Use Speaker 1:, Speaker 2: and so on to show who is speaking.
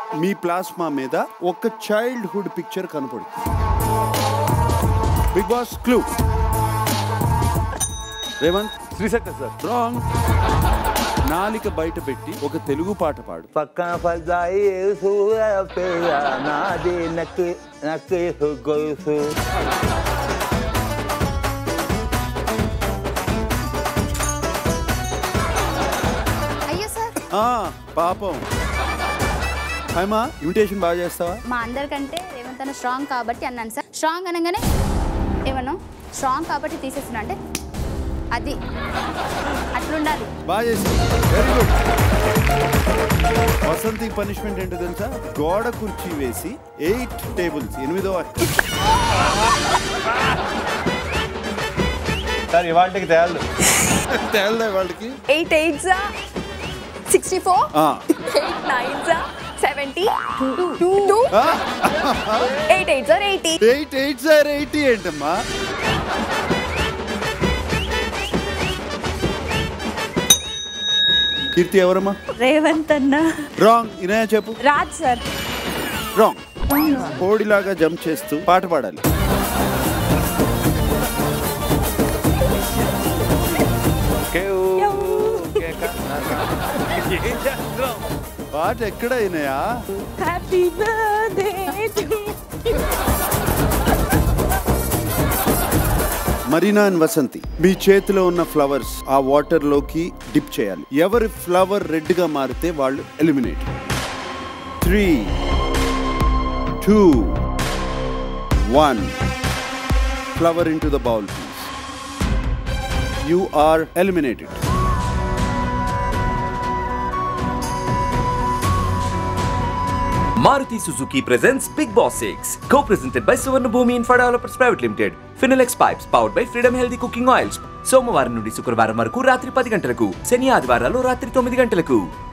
Speaker 1: మీ plasma మీద ఒక childhood picture కనపడుతుంది Bigg Boss clue Revanth
Speaker 2: Srishakti sir
Speaker 1: wrong నాలిక బయట పెట్టి ఒక తెలుగు పాట పాడు
Speaker 3: పక్కన పడ్డాయి సూర్య పేర నాది నక్కి నక్కి గొలుసు
Speaker 4: అయ్యో సార్
Speaker 1: ఆ, పాపం హైమా ఇమిటేషన్ బాగా చేస్తావా
Speaker 4: మా అందరికంటే రేవంత్ అన్న స్ట్రాంగ్ కాబట్టి అన్నాను సార్ స్ట్రాంగ్ అనగానే ఏమన్నా స్ట్రాంగ్ కాబట్టి తీసేస్తున్నా అంటే అది అట్లుండాలి
Speaker 1: బాగా చేసి వెరీ గుడ్ వసంతి పనిష్మెంట్ ఏంటో తెలుసా గోడ కుర్చీ వేసి ఎయిట్ టేబుల్స్ ఎనిమిదో
Speaker 2: సార్ ఇవాళకి తేళ్ళు
Speaker 1: తేలదా వాళ్ళకి
Speaker 5: ఎయిట్ ఎయిట్ జా సిక్స్టీ ఫోర్
Speaker 1: ఆ,
Speaker 5: ఎయిట్ నైన్ జా సెవెంటీ టూ
Speaker 1: ఆ,
Speaker 5: eight eight sir eighty
Speaker 1: eight eight sir eighty ఏంటమ్మా కీర్తి ఎవరమ్మా
Speaker 5: రేవంత్ అన్న
Speaker 1: రాంగ్ ఇనయా చెప్పు
Speaker 5: రాజ్ సార్
Speaker 1: రాంగ్ కోడిలాగా జంప్ చేస్తూ పాట పాడాలి
Speaker 2: ఏం చేస్తున్నాం
Speaker 1: పాట ఎక్కడ అయినాయా
Speaker 5: happy birthday
Speaker 1: Marina and Vasanthi మీ చేతిలో ఉన్న ఫ్లవర్స్ ఆ వాటర్ లోకి డిప్ చేయాలి ఎవరి ఫ్లవర్ రెడ్ గా మారితే వాళ్ళు eliminate three two one flower in to the bowl please you are eliminated
Speaker 6: Maruti Suzuki presents Big Boss 6, co-presented by Suvarna Bhumi Infra Developers Private Limited. Finilex Pipes powered by Freedom Healthy Cooking Oils. సోమవారం నుండి శుక్రవారం వరకు రాత్రి పది గంటలకు శని ఆదివారాలు రాత్రి తొమ్మిది గంటలకు